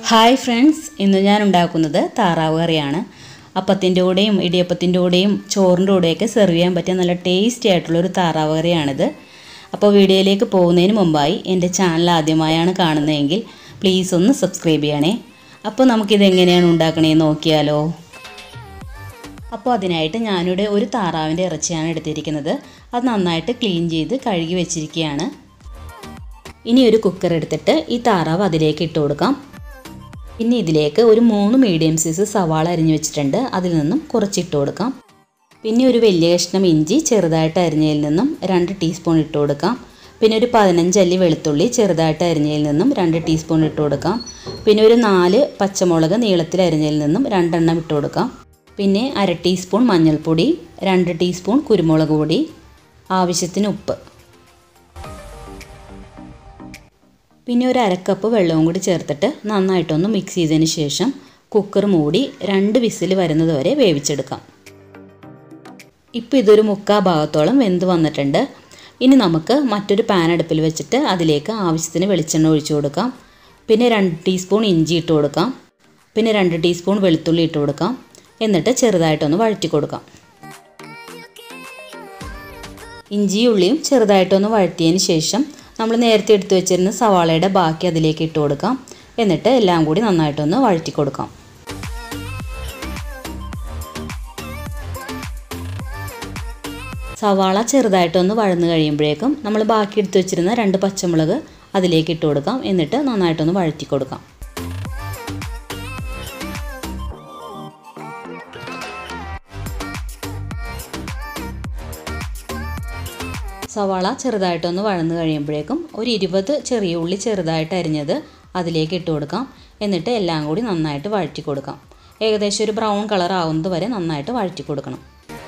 hi friends ഇന്ന് ഞാൻ ഉണ്ടാക്കുന്നത് താറാവ് കറിയാണ് അപ്പത്തിൻ്റെ കൂടെയും ഇടിയപ്പത്തിൻ്റെ കൂടെയും ചോറിൻ്റെ കൂടെയൊക്കെ സെർവ് ചെയ്യാൻ പറ്റിയ നല്ല ടേസ്റ്റി ആയിട്ടുള്ളൊരു താറാവ് കറിയാണിത് അപ്പോൾ വീഡിയോയിലേക്ക് പോകുന്നതിന് മുമ്പായി എൻ്റെ ചാനൽ ആദ്യമായാണ് കാണുന്നതെങ്കിൽ പ്ലീസ് ഒന്ന് സബ്സ്ക്രൈബ് ചെയ്യണേ അപ്പോൾ നമുക്കിത് എങ്ങനെയാണ് ഉണ്ടാക്കണേന്ന് നോക്കിയാലോ അപ്പോൾ അതിനായിട്ട് ഞാനിവിടെ ഒരു താറാവിൻ്റെ ഇറച്ചിയാണ് എടുത്തിരിക്കുന്നത് അത് നന്നായിട്ട് ക്ലീൻ ചെയ്ത് കഴുകി വെച്ചിരിക്കുകയാണ് ഇനി ഒരു കുക്കർ എടുത്തിട്ട് ഈ താറാവ് അതിലേക്ക് ഇട്ട് കൊടുക്കാം പിന്നെ ഇതിലേക്ക് ഒരു മൂന്ന് മീഡിയം സൈസ് സവാള അരിഞ്ഞു വെച്ചിട്ടുണ്ട് അതിൽ നിന്നും കുറച്ചിട്ട് കൊടുക്കാം പിന്നെ ഒരു വലിയ കഷ്ണം ഇഞ്ചി ചെറുതായിട്ട് അരിഞ്ഞതിൽ നിന്നും രണ്ട് ടീസ്പൂൺ ഇട്ട് കൊടുക്കാം പിന്നെ ഒരു പതിനഞ്ച് അല്ലി വെളുത്തുള്ളി ചെറുതായിട്ട് അരിഞ്ഞതിൽ നിന്നും രണ്ട് ടീസ്പൂൺ ഇട്ട് കൊടുക്കാം പിന്നെ ഒരു നാല് പച്ചമുളക് നീളത്തിൽ അരിഞ്ഞതിൽ നിന്നും രണ്ടെണ്ണം ഇട്ട് കൊടുക്കാം പിന്നെ അര ടീസ്പൂൺ മഞ്ഞൾപ്പൊടി രണ്ട് ടീസ്പൂൺ കുരുമുളക് പൊടി ആവശ്യത്തിന് ഉപ്പ് പിന്നെ ഒരു അരക്കപ്പ് വെള്ളവും കൂടി ചേർത്തിട്ട് നന്നായിട്ടൊന്ന് മിക്സ് ചെയ്തതിന് ശേഷം കുക്കർ മൂടി രണ്ട് വിസിൽ വരുന്നത് വരെ വേവിച്ചെടുക്കാം ഇപ്പോൾ ഇതൊരു മുക്കാ ഭാഗത്തോളം വെന്ത് വന്നിട്ടുണ്ട് ഇനി നമുക്ക് മറ്റൊരു പാൻ അടുപ്പിൽ വെച്ചിട്ട് അതിലേക്ക് ആവശ്യത്തിന് വെളിച്ചെണ്ണ ഒഴിച്ചു കൊടുക്കാം പിന്നെ രണ്ട് ടീസ്പൂൺ ഇഞ്ചി ഇട്ട് കൊടുക്കാം പിന്നെ രണ്ട് ടീസ്പൂൺ വെളുത്തുള്ളി ഇട്ട് കൊടുക്കാം എന്നിട്ട് ചെറുതായിട്ടൊന്ന് വഴറ്റി കൊടുക്കാം ഇഞ്ചിയും ഉള്ളിയും ചെറുതായിട്ടൊന്ന് വഴറ്റിയതിന് ശേഷം നമ്മൾ നേരത്തെ എടുത്തു വെച്ചിരുന്ന സവാളയുടെ ബാക്കി അതിലേക്ക് ഇട്ട് കൊടുക്കാം എന്നിട്ട് എല്ലാം കൂടി നന്നായിട്ടൊന്ന് വഴറ്റി കൊടുക്കാം സവാള ചെറുതായിട്ടൊന്ന് വഴന്ന് കഴിയുമ്പോഴേക്കും നമ്മൾ ബാക്കി എടുത്തു വെച്ചിരുന്ന രണ്ട് പച്ചമുളക് അതിലേക്ക് ഇട്ട് കൊടുക്കാം എന്നിട്ട് നന്നായിട്ടൊന്ന് വഴറ്റി കൊടുക്കാം സവാള ചെറുതായിട്ടൊന്ന് വഴന്ന് കഴിയുമ്പോഴേക്കും ഒരു ഇരുപത് ചെറിയ ഉള്ളി ചെറുതായിട്ട് അരിഞ്ഞത് അതിലേക്ക് ഇട്ട് കൊടുക്കാം എന്നിട്ട് എല്ലാം കൂടി നന്നായിട്ട് വഴറ്റി കൊടുക്കാം ഏകദേശം ഒരു ബ്രൗൺ കളർ ആവുന്നത് വരെ നന്നായിട്ട് വഴറ്റി കൊടുക്കണം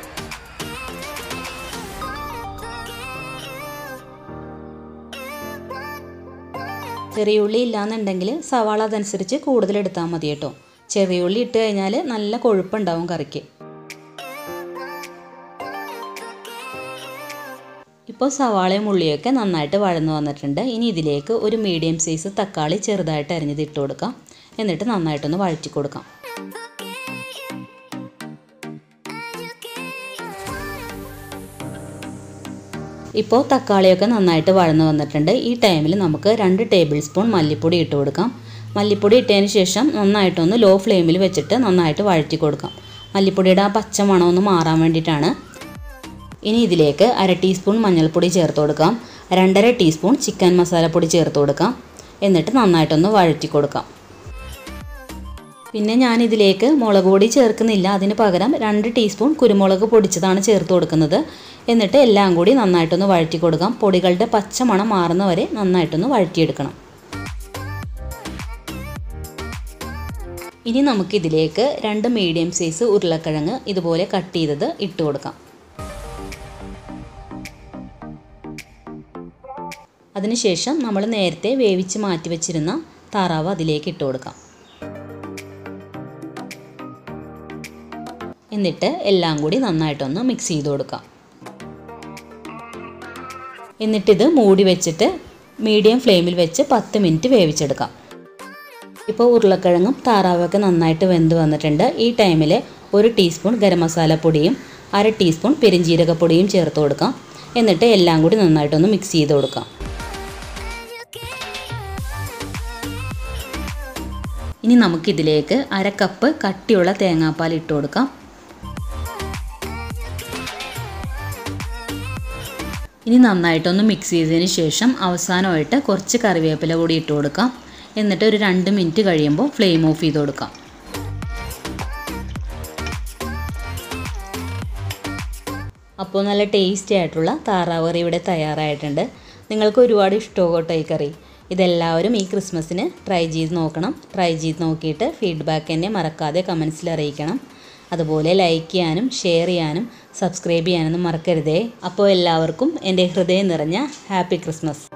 ചെറിയ ഉള്ളി ഇല്ലാന്നുണ്ടെങ്കിൽ സവാള അതനുസരിച്ച് കൂടുതൽ എടുത്താൽ മതി കേട്ടോ ചെറിയ ഉള്ളി ഇട്ട് കഴിഞ്ഞാൽ നല്ല കൊഴുപ്പുണ്ടാവും കറിക്ക് ഇപ്പോൾ സവാളയും ഉള്ളിയൊക്കെ നന്നായിട്ട് വഴന്നു വന്നിട്ടുണ്ട് ഇനി ഇതിലേക്ക് ഒരു മീഡിയം സൈസ് തക്കാളി ചെറുതായിട്ട് അരിഞ്ഞത് ഇട്ട് കൊടുക്കാം എന്നിട്ട് നന്നായിട്ടൊന്ന് വഴറ്റി കൊടുക്കാം ഇപ്പോൾ തക്കാളിയൊക്കെ നന്നായിട്ട് വഴന്നു വന്നിട്ടുണ്ട് ഈ ടൈമിൽ നമുക്ക് രണ്ട് ടേബിൾ സ്പൂൺ മല്ലിപ്പൊടി ഇട്ട് കൊടുക്കാം മല്ലിപ്പൊടി ഇട്ടതിന് ശേഷം നന്നായിട്ടൊന്ന് ലോ ഫ്ലെയിമിൽ വെച്ചിട്ട് നന്നായിട്ട് വഴറ്റി കൊടുക്കാം മല്ലിപ്പൊടിയുടെ ആ പച്ച മണമൊന്ന് മാറാൻ വേണ്ടിയിട്ടാണ് ഇനി ഇതിലേക്ക് അര ടീസ്പൂൺ മഞ്ഞൾപ്പൊടി ചേർത്ത് കൊടുക്കാം രണ്ടര ടീസ്പൂൺ ചിക്കൻ മസാലപ്പൊടി ചേർത്ത് കൊടുക്കാം എന്നിട്ട് നന്നായിട്ടൊന്ന് വഴറ്റി കൊടുക്കാം പിന്നെ ഞാൻ ഇതിലേക്ക് മുളക് പൊടി ചേർക്കുന്നില്ല അതിന് പകരം രണ്ട് ടീസ്പൂൺ കുരുമുളക് പൊടിച്ചതാണ് ചേർത്ത് കൊടുക്കുന്നത് എന്നിട്ട് എല്ലാം കൂടി നന്നായിട്ടൊന്ന് വഴറ്റി കൊടുക്കാം പൊടികളുടെ പച്ച മണം മാറുന്നവരെ നന്നായിട്ടൊന്ന് വഴറ്റിയെടുക്കണം ഇനി നമുക്കിതിലേക്ക് രണ്ട് മീഡിയം സൈസ് ഉരുളക്കിഴങ്ങ് ഇതുപോലെ കട്ട് ചെയ്തത് ഇട്ട് കൊടുക്കാം അതിനുശേഷം നമ്മൾ നേരത്തെ വേവിച്ച് മാറ്റി വെച്ചിരുന്ന താറാവ് അതിലേക്ക് ഇട്ട് കൊടുക്കാം എന്നിട്ട് എല്ലാം കൂടി നന്നായിട്ടൊന്ന് മിക്സ് ചെയ്ത് കൊടുക്കാം എന്നിട്ടിത് മൂടി വെച്ചിട്ട് മീഡിയം ഫ്ലെയിമിൽ വെച്ച് പത്ത് മിനിറ്റ് വേവിച്ചെടുക്കാം ഇപ്പോൾ ഉരുളക്കിഴങ്ങും താറാവൊക്കെ നന്നായിട്ട് വെന്ത് വന്നിട്ടുണ്ട് ഈ ടൈമിൽ ഒരു ടീസ്പൂൺ ഗരം മസാല പൊടിയും അര ടീസ്പൂൺ പെരിഞ്ജീരകപ്പൊടിയും ചേർത്ത് കൊടുക്കാം എന്നിട്ട് എല്ലാം കൂടി നന്നായിട്ടൊന്ന് മിക്സ് ചെയ്ത് കൊടുക്കാം ഇനി നമുക്കിതിലേക്ക് അര കപ്പ് കട്ടിയുള്ള തേങ്ങാപ്പാൽ ഇട്ട് കൊടുക്കാം ഇനി നന്നായിട്ടൊന്ന് മിക്സ് ചെയ്തതിന് ശേഷം അവസാനമായിട്ട് കുറച്ച് കറിവേപ്പില കൂടി ഇട്ട് കൊടുക്കാം എന്നിട്ട് ഒരു രണ്ട് മിനിറ്റ് കഴിയുമ്പോൾ ഫ്ലെയിം ഓഫ് ചെയ്ത് കൊടുക്കാം അപ്പോൾ നല്ല ടേസ്റ്റി ആയിട്ടുള്ള താറാവ് കറി ഇവിടെ തയ്യാറായിട്ടുണ്ട് നിങ്ങൾക്ക് ഒരുപാട് ഇഷ്ടമാകും കേട്ടോ ഈ കറി ഇതെല്ലാവരും ഈ ക്രിസ്മസിന് ട്രൈ ചെയ്ത് നോക്കണം ട്രൈ ചെയ്ത് നോക്കിയിട്ട് ഫീഡ്ബാക്ക് എന്നെ മറക്കാതെ കമൻസിൽ അറിയിക്കണം അതുപോലെ ലൈക്ക് ചെയ്യാനും ഷെയർ ചെയ്യാനും സബ്സ്ക്രൈബ് ചെയ്യാനൊന്നും മറക്കരുതേ അപ്പോൾ എല്ലാവർക്കും എൻ്റെ ഹൃദയം നിറഞ്ഞ ഹാപ്പി ക്രിസ്മസ്